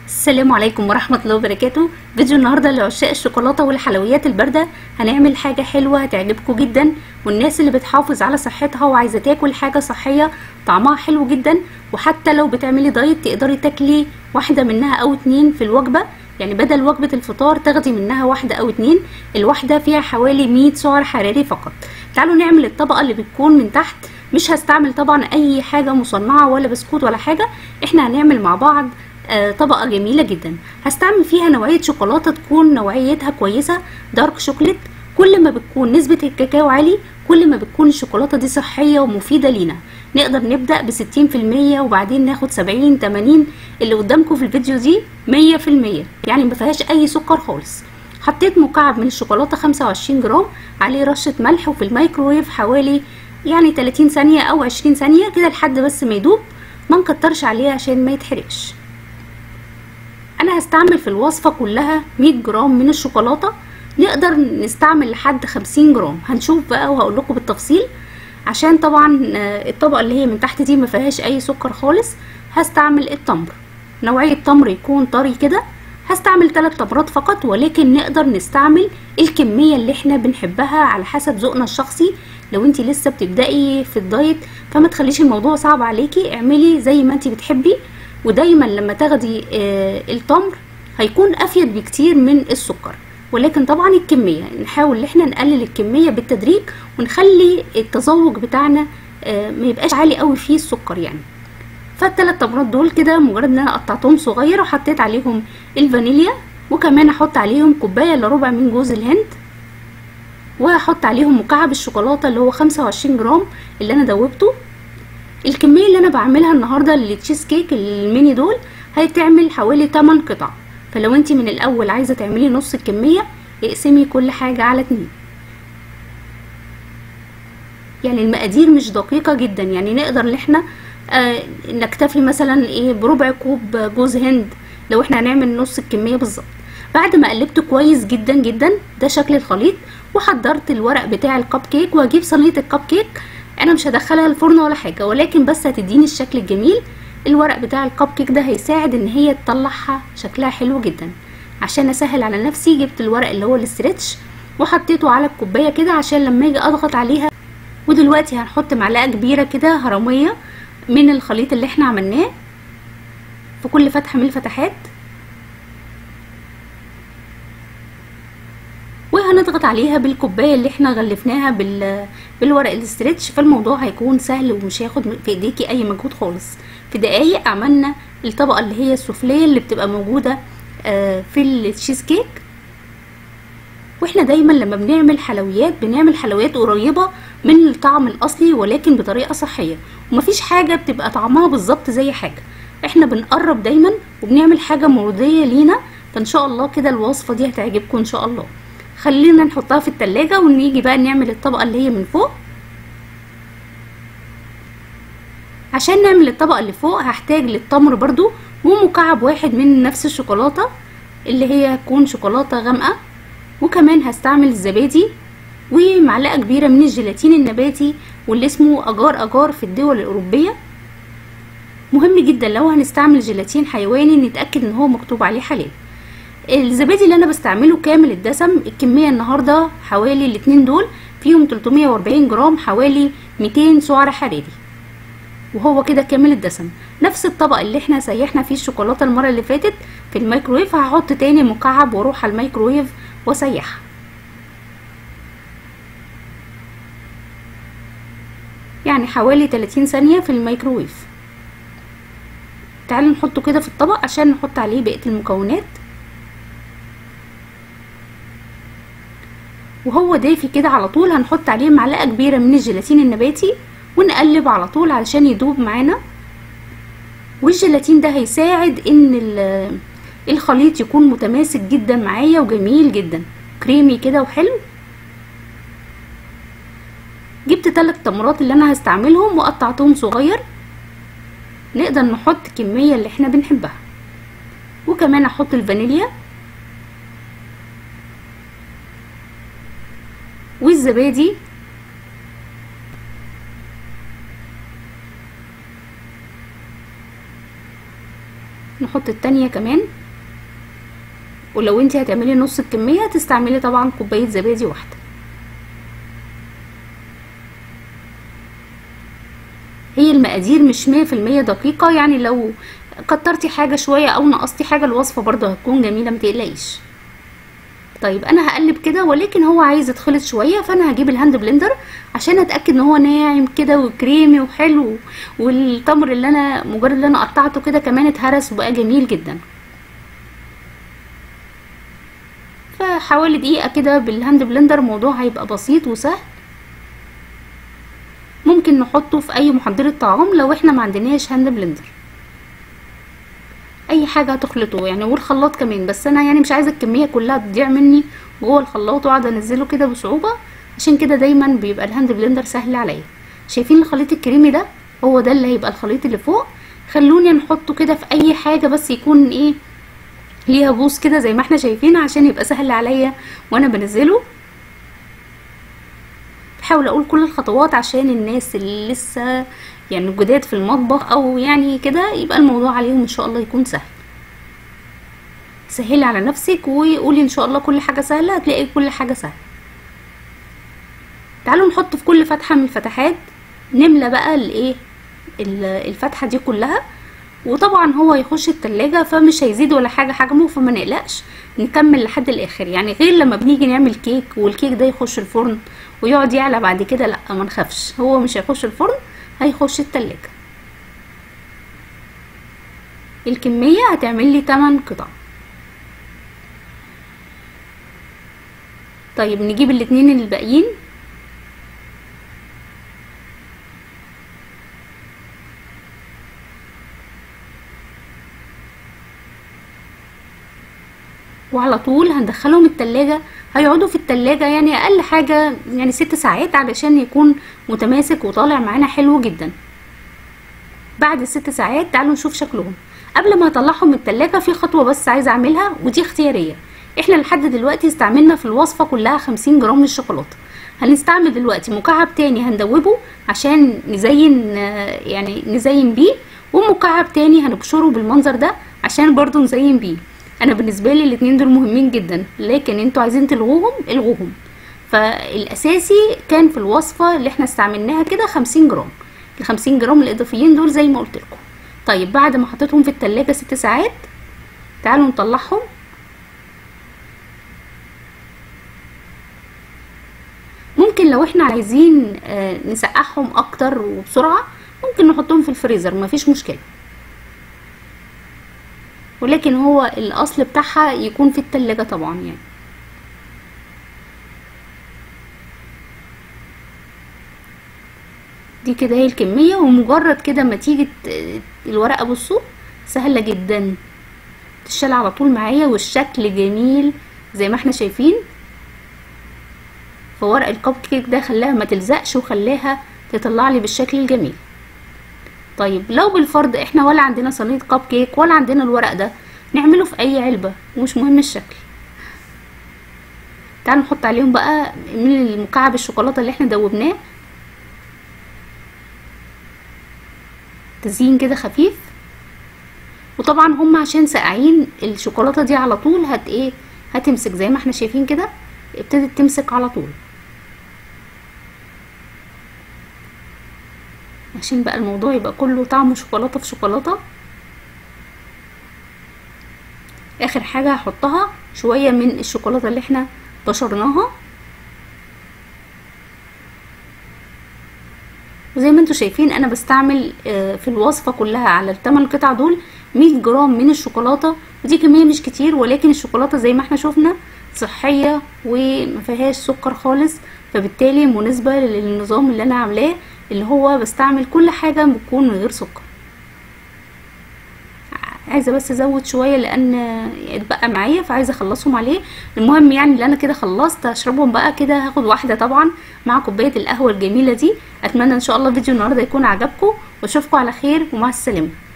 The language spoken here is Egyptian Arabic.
السلام عليكم ورحمة الله وبركاته فيديو النهاردة لعشاق الشوكولاتة والحلويات الباردة هنعمل حاجة حلوة هتعجبكم جدا والناس اللي بتحافظ على صحتها وعايزة تاكل حاجة صحية طعمها حلو جدا وحتى لو بتعملي دايت تقدري تاكلي واحدة منها او اتنين في الوجبة يعني بدل وجبة الفطار تاخدي منها واحدة او اتنين الواحدة فيها حوالي 100 سعر حراري فقط تعالوا نعمل الطبقة اللي بتكون من تحت مش هستعمل طبعا اي حاجة مصنعة ولا بسكوت ولا حاجة احنا هنعمل مع بعض آه طبقة جميلة جدا هستعمل فيها نوعية شوكولاتة تكون نوعيتها كويسة دارك شوكليت كل ما بتكون نسبة الكاكاو عالي كل ما بتكون الشوكولاتة دي صحية ومفيدة لينا نقدر نبدأ بستين في المية وبعدين ناخد سبعين تمانين اللي قدامكم في الفيديو دي مية في المية يعني مفيهاش اي سكر خالص حطيت مكعب من الشوكولاتة خمسة وعشرين جرام عليه رشة ملح وفي الميكروويف حوالي يعني تلاتين ثانية او عشرين ثانية كده لحد بس ما يدوب ما نكترش عليه عشان ما يتحرقش انا هستعمل في الوصفة كلها 100 جرام من الشوكولاتة نقدر نستعمل لحد 50 جرام هنشوف بقى وهقول لكم بالتفصيل عشان طبعا الطبقة اللي هي من تحت دي ما فيهاش اي سكر خالص هستعمل التمر نوعية تمر يكون طري كده هستعمل 3 تمرات فقط ولكن نقدر نستعمل الكمية اللي احنا بنحبها على حسب ذوقنا الشخصي لو انت لسه بتبدأي في الدايت فما تخليش الموضوع صعب عليكي اعملي زي ما انت بتحبي ودايما لما تاخدي آه التمر هيكون افيد بكتير من السكر ولكن طبعا الكمية نحاول ان احنا نقلل الكمية بالتدريج ونخلي التذوق بتاعنا آه ما يبقاش عالي قوي فيه السكر يعني فالتلات تمرات دول كده مجرد ان انا قطعتهم صغير وحطيت عليهم الفانيليا وكمان احط عليهم كوباية الا ربع من جوز الهند وهحط عليهم مكعب الشوكولاتة اللي هو خمسة وعشرين جرام اللي انا دوبته الكمية اللي انا بعملها النهاردة للتشيز كيك الميني دول هيتعمل حوالي 8 قطع فلو انت من الاول عايزة تعملي نص الكمية اقسمي كل حاجة على اتنين يعني المقادير مش دقيقة جدا يعني نقدر ان احنا آه نكتفي مثلا ايه بربع كوب جوز هند لو احنا هنعمل نص الكمية بالظبط بعد ما قلبته كويس جدا جدا ده شكل الخليط وحضرت الورق بتاع الكب كيك وهجيب صينية الكب كيك انا مش هدخلها الفرن ولا حاجه ولكن بس هتديني الشكل الجميل الورق بتاع الكب كيك ده هيساعد ان هي تطلعها شكلها حلو جدا عشان اسهل على نفسي جبت الورق اللي هو الاسترتش وحطيته على الكوبايه كده عشان لما اجي اضغط عليها ودلوقتي هنحط معلقه كبيره كده هرميه من الخليط اللي احنا عملناه في كل فتحه من الفتحات وهنضغط عليها بالكوبايه اللي احنا غلفناها بال بالورق الاسترتش فالموضوع هيكون سهل ومش هياخد في ايديكي اي مجهود خالص في دقايق عملنا الطبقه اللي هي السفليه اللي بتبقى موجوده في التشيز كيك واحنا دايما لما بنعمل حلويات بنعمل حلويات قريبه من الطعم الاصلي ولكن بطريقه صحيه ومفيش حاجه بتبقى طعمها بالظبط زي حاجه احنا بنقرب دايما وبنعمل حاجه مرضيه لينا فان شاء الله كده الوصفه دي هتعجبكم ان شاء الله خلينا نحطها في التلاجة ونيجي بقى نعمل الطبقة اللي هي من فوق عشان نعمل الطبقة اللي فوق هحتاج للتمر برضو ومكعب واحد من نفس الشوكولاتة اللي هي تكون شوكولاتة غامقة وكمان هستعمل الزبادي ومعلقة كبيرة من الجيلاتين النباتي واللي اسمه أجار أجار في الدول الأوروبية مهم جدا لو هنستعمل جيلاتين حيواني نتأكد ان هو مكتوب عليه حلال الزبادي اللي انا بستعمله كامل الدسم الكمية النهاردة حوالي الاتنين دول فيهم 340 جرام حوالي 200 سعر حراري وهو كده كامل الدسم نفس الطبق اللي احنا سيحنا فيه الشوكولاتة المرة اللي فاتت في الميكروويف هحط تاني مكعب واروح على الميكروويف واسيحها يعني حوالي 30 ثانية في الميكروويف تعالوا نحطه كده في الطبق عشان نحط عليه بقية المكونات وهو دافي كده على طول هنحط عليه معلقه كبيره من الجيلاتين النباتي ونقلب على طول علشان يدوب معانا والجيلاتين ده هيساعد ان الخليط يكون متماسك جدا معايا وجميل جدا كريمي كده وحلو جبت ثلاث تمرات اللي انا هستعملهم وقطعتهم صغير نقدر نحط كميه اللي احنا بنحبها وكمان احط الفانيليا والزبادي نحط التانية كمان ولو انت هتعملي نص الكمية تستعملي طبعا كوباية زبادي واحدة هي المقادير مش مية في المية دقيقة يعني لو كترتي حاجة شوية او نقصتي حاجة الوصفة برضه هتكون جميلة متقلقيش طيب انا هقلب كده ولكن هو عايز يتخلط شويه فانا هجيب الهاند بلندر عشان اتاكد ان هو ناعم كده وكريمي وحلو والتمر اللي انا مجرد اللي انا قطعته كده كمان اتهرس وبقى جميل جدا فحوالي دقيقه كده بالهاند بلندر الموضوع هيبقى بسيط وسهل ممكن نحطه في اي محضره طعام لو احنا ما عندناش هاند بلندر اي حاجه هتخلطه يعني والخلاط كمان بس انا يعني مش عايزه الكميه كلها تضيع مني جوه الخلاط واقعد انزله كده بصعوبه عشان كده دايما بيبقى الهاند بلندر سهل عليا شايفين الخليط الكريمي ده هو ده اللي هيبقى الخليط اللي فوق خلوني نحطه كده في اي حاجه بس يكون ايه ليها بوس كده زي ما احنا شايفين عشان يبقى سهل عليا وانا بنزله بحاول اقول كل الخطوات عشان الناس اللي لسه يعني جداد في المطبخ او يعني كده يبقى الموضوع عليهم ان شاء الله يكون سهل سهلي على نفسك وقولي ان شاء الله كل حاجه سهله هتلاقي كل حاجه سهله تعالوا نحط في كل فتحه من الفتحات نملى بقى الايه الفتحه دي كلها وطبعا هو يخش التلاجة فمش هيزيد ولا حاجة حجمه فما نقلقش نكمل لحد الاخر يعني غير لما بنيجي نعمل كيك والكيك ده يخش الفرن ويقعد يعلى بعد كده لا ما نخافش هو مش هيخش الفرن هيخش التلاجة الكمية هتعمل لي 8 قطع طيب نجيب الاتنين الباقيين وعلى طول هندخلهم التلاجة هيقعدوا في التلاجة يعني اقل حاجة يعني ست ساعات علشان يكون متماسك وطالع معانا حلو جدا بعد الست ساعات تعالوا نشوف شكلهم قبل ما اطلعهم من التلاجة في خطوة بس عايزة اعملها ودي اختيارية احنا لحد دلوقتي استعملنا في الوصفة كلها خمسين جرام من الشوكولاتة هنستعمل دلوقتي مكعب تاني هندوبه عشان نزين يعني نزين بيه ومكعب تاني هنبشره بالمنظر ده عشان برضو نزين بيه انا بالنسبه لي الاتنين دول مهمين جدا لكن انتوا عايزين تلغوهم الغوهم فالاساسي كان في الوصفه اللي احنا استعملناها كده خمسين جرام الخمسين جرام الاضافيين دول زي ما قلت لكم طيب بعد ما حطيتهم في التلاجة ست ساعات تعالوا نطلعهم ممكن لو احنا عايزين نسقعهم اكتر وبسرعه ممكن نحطهم في الفريزر مفيش مشكله ولكن هو الاصل بتاعها يكون في التلاجة طبعا يعني دي كده هي الكمية ومجرد كده ما تيجي الورقة بصوا سهلة جدا تشال على طول معايا والشكل جميل زي ما احنا شايفين فورق الكب كيك ده خلاها ما تلزقش وخلاها تطلع لي بالشكل الجميل طيب لو بالفرض احنا ولا عندنا صينيه كب كيك ولا عندنا الورق ده نعمله في اي علبه ومش مهم الشكل تعالوا نحط عليهم بقى من المكعب الشوكولاته اللي احنا دوبناه تزيين كده خفيف وطبعا هم عشان ساقعين الشوكولاته دي على طول هت ايه هتمسك زي ما احنا شايفين كده ابتدت تمسك على طول عشان بقى الموضوع يبقى كله طعم شوكولاته في شوكولاته اخر حاجه هحطها شويه من الشوكولاته اللي احنا بشرناها وزي ما انتوا شايفين انا بستعمل في الوصفه كلها على الثمان قطع دول 100 جرام من الشوكولاته ودي كميه مش كتير ولكن الشوكولاته زي ما احنا شفنا صحيه وما فيهاش سكر خالص فبالتالي مناسبه للنظام اللي انا عاملاه اللي هو بستعمل كل حاجة بتكون من غير سكر عايزة بس ازود شوية لان اتبقى معايا فعايزة اخلصهم عليه المهم يعني اللي انا كده خلصت هشربهم بقى كده هاخد واحدة طبعا مع كوباية القهوة الجميلة دي اتمنى ان شاء الله فيديو النهاردة يكون عجبكم واشوفكم على خير ومع السلامة